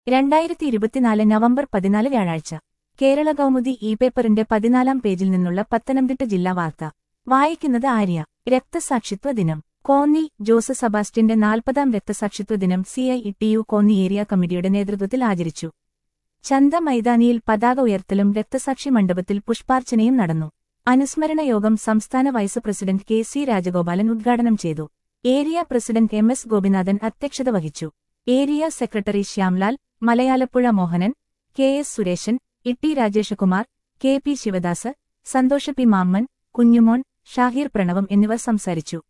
രണ്ടായിരത്തി ഇരുപത്തിനാല് നവംബർ പതിനാല് വ്യാഴാഴ്ച കേരള കൗമുദി ഇ പേപ്പറിന്റെ പതിനാലാം പേജിൽ നിന്നുള്ള പത്തനംതിട്ട ജില്ലാ വാർത്ത വായിക്കുന്നത് ആര്യ രക്തസാക്ഷിത്വ ദിനം കോന്നി ജോസ് സെബാസ്റ്റ്യന്റെ നാൽപ്പതാം രക്തസാക്ഷിത്വ ദിനം C I T U Konni area കമ്മിറ്റിയുടെ നേതൃത്വത്തിൽ ആചരിച്ചു ചന്ത മൈതാനിയിൽ പതാക ഉയർത്തലും രക്തസാക്ഷി മണ്ഡപത്തിൽ പുഷ്പാർച്ചനയും നടന്നു അനുസ്മരണ യോഗം സംസ്ഥാന vice president K C Rajagopalan ഉദ്ഘാടനം ചെയ്തു area president M S Gopinathan അധ്യക്ഷത വഹിച്ചു area secretary Shyamlal Malayalappuzha Mohanan K S Sureshan Itty Rajeshkumar K P Sivadas Santhosh P Mammen Kunjumon Shahir Pranavam എന്നിവർ സംസാരിച്ചു